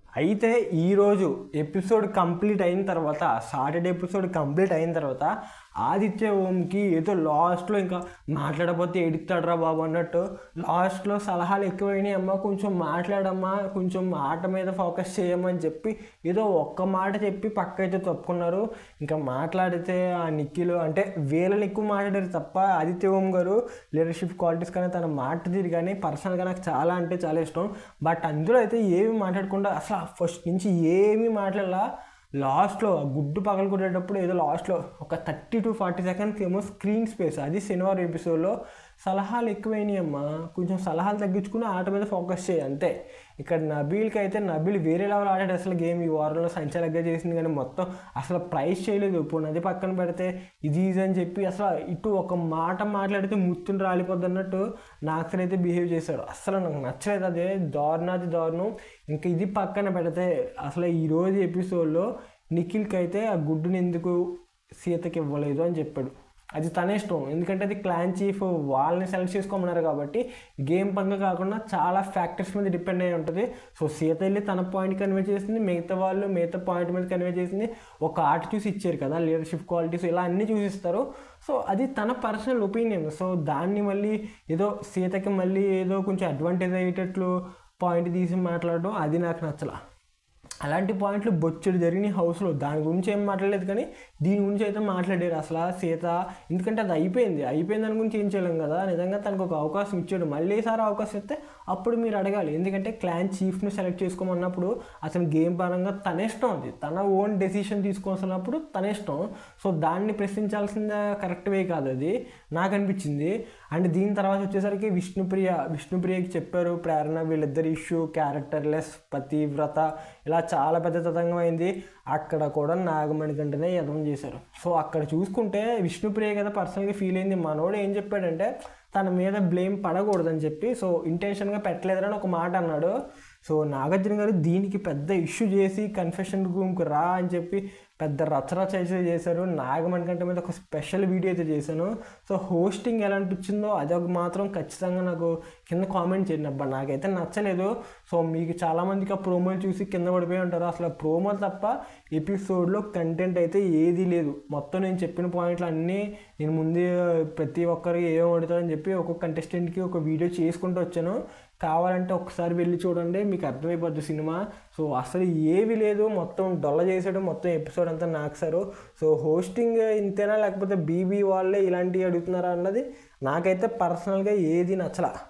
అయితే ఈరోజు episode complete అయిన తర్వాత సాటర్డే ఎపిసోడ్ కంప్లీట్ అయిన తర్వాత ఆదిత్య ఓంకి ఏదో లాస్ట్లో ఇంకా మాట్లాడకపోతే ఎడుతాడరా బాబు అన్నట్టు లాస్ట్లో సలహాలు ఎక్కువైనాయి అమ్మ కొంచెం మాట్లాడమ్మా కొంచెం ఆట మీద ఫోకస్ చేయమని చెప్పి ఏదో ఒక్క మాట చెప్పి పక్క అయితే తప్పుకున్నారు ఇంకా మాట్లాడితే ఆ నిఖిల్ అంటే వీళ్ళని ఎక్కువ మాట్లాడారు తప్ప ఆదిత్య ఓం గారు లీడర్షిప్ క్వాలిటీస్ కానీ తన మాట తీరు కానీ పర్సనల్గా నాకు చాలా అంటే చాలా ఇష్టం బట్ అందులో అయితే ఏమి మాట్లాడకుండా అసలు ఫస్ట్ నుంచి ఏమీ మాట్లాడాల లాస్ట్లో ఆ గుడ్డు పగలు కొట్టేటప్పుడు ఏదో లాస్ట్లో ఒక థర్టీ టు ఫార్టీ సెకండ్స్ ఏమో స్క్రీన్ స్పేస్ అది శనివారం ఎపిసోడ్లో సలహాలు ఎక్కువైనాయి అమ్మా కొంచెం సలహాలు తగ్గించుకుని ఆట మీద ఫోకస్ చేయి అంతే ఇక్కడ నబీల్కి అయితే నబీల్ వేరే లెవెల్ ఆడాడు అసలు గేమ్ ఈ వారంలో సంచలనంగా చేసింది కానీ మొత్తం అసలు ప్రైస్ చేయలేదు ఇప్పుడు నది పక్కన పెడితే ఇది ఇది అని చెప్పి అసలు ఇటు ఒక మాట మాట్లాడితే ముత్తులు రాలిపోద్ది అన్నట్టు నాకు అయితే బిహేవ్ చేశాడు అసలు నాకు నచ్చలేదు అదే దారుణాది దారుణం ఇంకా ఇది పక్కన పెడితే అసలు ఈరోజు ఎపిసోడ్లో నిఖిల్కి అయితే ఆ గుడ్డుని ఎందుకు సీతకి ఇవ్వలేదు అని చెప్పాడు అది తన ఇష్టం ఎందుకంటే అది క్లాన్ చీఫ్ వాళ్ళని సెలెక్ట్ చేసుకోమన్నారు కాబట్టి గేమ్ పరంగా కాకుండా చాలా ఫ్యాక్టర్స్ మీద డిపెండ్ అయి ఉంటుంది సో సీత వెళ్ళి తన పాయింట్ కన్వే చేసింది మిగతా వాళ్ళు మిగతా పాయింట్ మీద కన్వే చేసింది ఒక ఆర్ట్ చూసి ఇచ్చారు కదా లీడర్షిప్ క్వాలిటీస్ ఇలా అన్నీ చూసిస్తారు సో అది తన పర్సనల్ ఒపీనియన్ సో దాన్ని మళ్ళీ ఏదో సీతకి మళ్ళీ ఏదో కొంచెం అడ్వాంటేజ్ అయ్యేటట్లు పాయింట్ తీసి మాట్లాడడం అది నాకు నచ్చలా అలాంటి పాయింట్లు బొచ్చుడు జరిగినాయి హౌస్లో దాని గురించి ఏం మాట్లాడలేదు కానీ దీని గురించి అయితే మాట్లాడారు అసలు సీత ఎందుకంటే అది అయిపోయింది అయిపోయింది దాని గురించి ఏం చేయలేం కదా నిజంగా తనకు ఒక అవకాశం ఇచ్చాడు మళ్ళీ ఈసారి అవకాశం ఇస్తే అప్పుడు మీరు అడగాలి ఎందుకంటే క్లాన్ చీఫ్ని సెలెక్ట్ చేసుకోమన్నప్పుడు అతని గేమ్ పరంగా తన ఇష్టం అది తన ఓన్ డెసిషన్ తీసుకోవాల్సినప్పుడు తన ఇష్టం సో దాన్ని ప్రశ్నించాల్సిందే కరెక్ట్ వే కాదు అది నాకు అనిపించింది అండ్ దీని తర్వాత వచ్చేసరికి విష్ణుప్రియ విష్ణుప్రియకి చెప్పారు ప్రేరణ వీళ్ళిద్దరి ఇష్యూ క్యారెక్టర్లెస్ పతివ్రత ఇలా చాలా పెద్ద తతంగం అయింది అక్కడ కూడా నాగమణి కంటేనే యథం చేశారు సో అక్కడ చూసుకుంటే విష్ణుప్రియ కదా పర్సనల్గా ఫీల్ అయింది మనోడు ఏం చెప్పాడంటే తన మీద బ్లేమ్ పడకూడదని చెప్పి సో ఇంటెన్షన్గా పెట్టలేదని ఒక మాట అన్నాడు సో నాగార్జున గారు దీనికి పెద్ద ఇష్యూ చేసి కన్ఫెషన్ రూమ్కి రా అని చెప్పి పెద్ద రచరచ అయితే చేశారు నాగమణి కంటే మీద ఒక స్పెషల్ వీడియో అయితే చేశాను సో హోస్టింగ్ ఎలా అనిపించిందో అదొక మాత్రం ఖచ్చితంగా నాకు కింద కామెంట్ చేయండి అబ్బా నాకైతే నచ్చలేదు సో మీకు చాలామందికి ఆ ప్రోమోలు చూసి కింద పడిపోయి ఉంటారు అసలు ప్రోమోలు తప్ప ఎపిసోడ్లో కంటెంట్ అయితే ఏదీ లేదు మొత్తం నేను చెప్పిన పాయింట్లు అన్నీ నేను ముందే ప్రతి ఒక్కరికి ఏం అడుగుతారని చెప్పి ఒక్కొక్క కంటెస్టెంట్కి ఒక వీడియో చేసుకుంటూ వచ్చాను కావాలంటే ఒకసారి వెళ్ళి చూడండి మీకు అర్థమైపోద్ది సినిమా సో అసలు ఏవి లేదు మొత్తం డొల్ల చేసాడు మొత్తం ఎపిసోడ్ అంతా నాకుసారు సో హోస్టింగ్ ఇంతేనా లేకపోతే బీబీ వాళ్ళే ఇలాంటివి అడుగుతున్నారా అన్నది నాకైతే పర్సనల్గా ఏది నచ్చలా